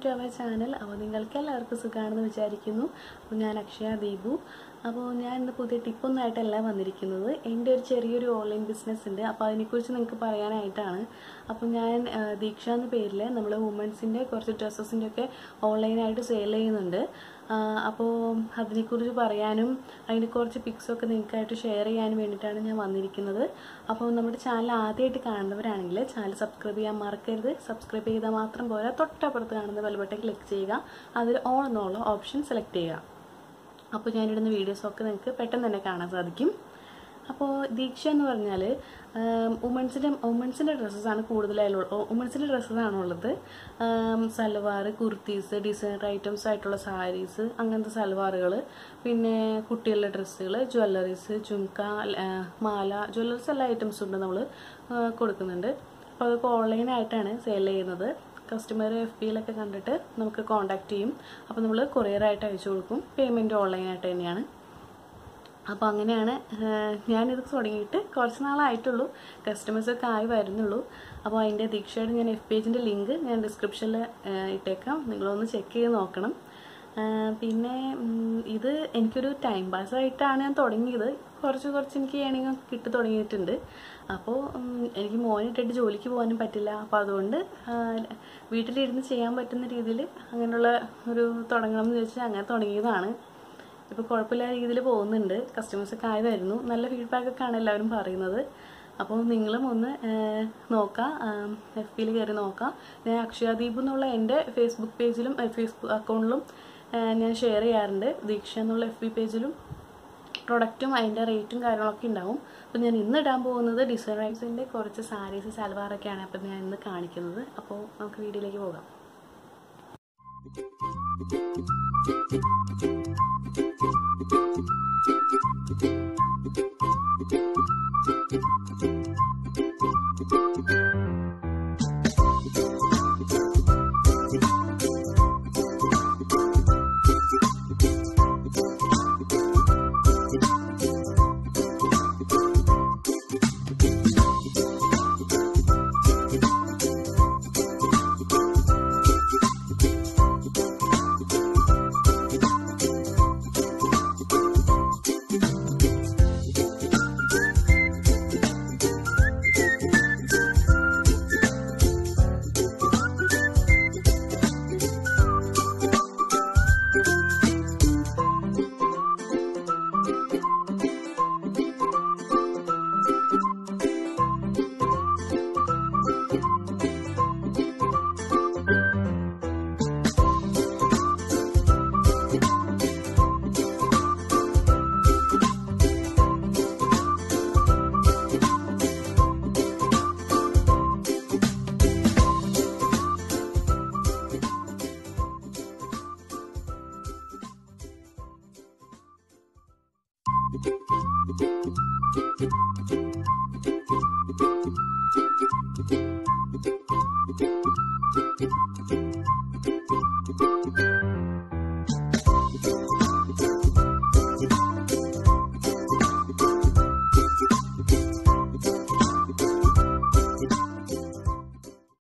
to our channel അപ്പോൾ നിങ്ങൾക്ക് എല്ലാവർക്കും സുഖമാണെന്ന് വിചാരിക്കുന്നു അപ്പോൾ ഞാൻ അക്ഷയ ദീപു അപ്പോൾ ഞാൻ ഇന്ന് പുതിയ ടിപ്പൊന്നായിട്ടല്ല വന്നിരിക്കുന്നത് എൻ്റെ ഒരു ചെറിയൊരു ഓൺലൈൻ ബിസിനസ് ഉണ്ട് അപ്പോൾ അതിനെക്കുറിച്ച് നിങ്ങൾക്ക് പറയാനായിട്ടാണ് അപ്പോൾ ഞാൻ ആ, ദീക്ഷ എന്ന പേരിൽ നമ്മൾ വുമൻസിൻ്റെ കുറച്ച് ഡ്രസ്സസിൻ്റെ ഒക്കെ ഓൺലൈനായിട്ട് സെയിൽ ചെയ്യുന്നുണ്ട് ആ, അപ്പോൾ അതിനെക്കുറിച്ച് പറയാനും അതിൻ്റെ കുറച്ച് പിക്സൊക്കെ നിങ്ങൾക്കായിട്ട് ഷെയർ ചെയ്യാനും വേണ്ടിയിട്ടാണ് ഞാൻ വന്നിരിക്കുന്നത് അപ്പോൾ നമ്മുടെ ചാനൽ ആദ്യമായിട്ട് കാണുന്നവരാണെങ്കിൽ ചാനൽ സബ്സ്ക്രൈബ് ചെയ്യാൻ മറക്കരുത് സബ്സ്ക്രൈബ് ചെയ്താൽ മാത്രം പോരാ തൊട്ടപ്പുറത്ത് കാണുന്ന ബെൽ ബട്ടൺ ക്ലിക്ക് ചെയ്യുക അതിൽ ഓൾ എന്നുള്ള ഓപ്ഷൻ സെലക്ട് ചെയ്യുക അപ്പോൾ ഞാനിടുന്ന വീഡിയോസൊക്കെ നിങ്ങൾക്ക് പെട്ടെന്ന് തന്നെ കാണാൻ സാധിക്കും അപ്പോൾ ദീക്ഷ എന്ന് പറഞ്ഞാൽ വുമൻസിൻ്റെ വുമൻസിൻ്റെ ഡ്രസ്സസാണ് കൂടുതലായുള്ളത് വുമൻസിൻ്റെ ഡ്രസ്സസാണ് ഉള്ളത് സൽവാർ കുർത്തീസ് ഡിസൈനർ ഐറ്റംസ് ആയിട്ടുള്ള സാരീസ് അങ്ങനത്തെ സൽവാറുകൾ പിന്നെ കുട്ടികളുടെ ഡ്രസ്സുകൾ ജ്വല്ലറീസ് ജുംക്ക ആ, മാല ജ്വല്ലറീസ് എല്ലാ ഐറ്റംസും ഉണ്ട് നമ്മൾ കൊടുക്കുന്നുണ്ട് അപ്പോൾ അതൊക്കെ ഓൺലൈനായിട്ടാണ് സെയിൽ ചെയ്യുന്നത് കസ്റ്റമർ എഫ് ബിയിലൊക്കെ കണ്ടിട്ട് നമുക്ക് കോൺടാക്റ്റ് ചെയ്യും അപ്പോൾ നമ്മൾ കൊറിയറായിട്ട് അയച്ചു കൊടുക്കും പേയ്മെൻറ്റ് ഓൺലൈനായിട്ട് തന്നെയാണ് അപ്പോൾ അങ്ങനെയാണ് ആഹ് ഞാനിത് തുടങ്ങിയിട്ട് കുറച്ച് നാളായിട്ടുള്ളൂ കസ്റ്റമേഴ്സൊക്കെ ആയി വരുന്നുള്ളൂ അപ്പോൾ അതിൻ്റെ ദീക്ഷയുടെ ഞാൻ എഫ് പേജിൻ്റെ ലിങ്ക് ഞാൻ ഡിസ്ക്രിപ്ഷനിൽ ഇട്ടേക്കാം നിങ്ങളൊന്ന് ചെക്ക് ചെയ്ത് നോക്കണം ആഹ് പിന്നെ ഉം, ഇത് എനിക്കൊരു ടൈം പാസ് ആയിട്ടാണ് ഞാൻ തുടങ്ങിയത് കുറച്ച് കുറച്ച് എനിക്ക് ഏണിങ് കിട്ടി തുടങ്ങിയിട്ടുണ്ട് അപ്പോൾ ഉം, എനിക്ക് മോനിട്ടിട്ട് ജോലിക്ക് പോകാനും പറ്റില്ല അപ്പോൾ അതുകൊണ്ട് ആഹ്, വീട്ടിലിരുന്ന് ചെയ്യാൻ പറ്റുന്ന രീതിയിൽ അങ്ങനെയുള്ള ഒരു തുടങ്ങണം എന്ന് വെച്ചാൽ അങ്ങനെ തുടങ്ങിയതാണ് ഇപ്പോൾ കുഴപ്പമില്ലാത്ത രീതിയിൽ പോകുന്നുണ്ട് കസ്റ്റമേഴ്സൊക്കെ ആയി വരുന്നു നല്ല ഫീഡ്ബാക്ക് ആണ് എല്ലാവരും പറയുന്നത് അപ്പോൾ നിങ്ങളും ഒന്ന് ഏഹ്, നോക്കാം എഫ് പിയിൽ കയറി നോക്കാം ഞാൻ അക്ഷയദീപ് എന്നുള്ള എൻ്റെ ഫേസ്ബുക്ക് പേജിലും ഫേസ്ബുക്ക് അക്കൗണ്ടിലും ഏഹ്, ഞാൻ ഷെയർ ചെയ്യാറുണ്ട് ദീക്ഷ എന്നുള്ള എഫ് ബി പേജിലും പ്രൊഡക്റ്റും അതിൻ്റെ റേറ്റും കാര്യങ്ങളൊക്കെ ഉണ്ടാവും അപ്പോൾ ഞാൻ ഇന്ന് ഇടാൻ പോകുന്നത് ഡിസൈനേഴ്സിൻ്റെ കുറച്ച് സാരീസ് സൽവാറൊക്കെയാണ് അപ്പോൾ ഞാൻ ഇന്ന് കാണിക്കുന്നത് അപ്പോൾ നമുക്ക് വീഡിയോയിലേക്ക് പോകാം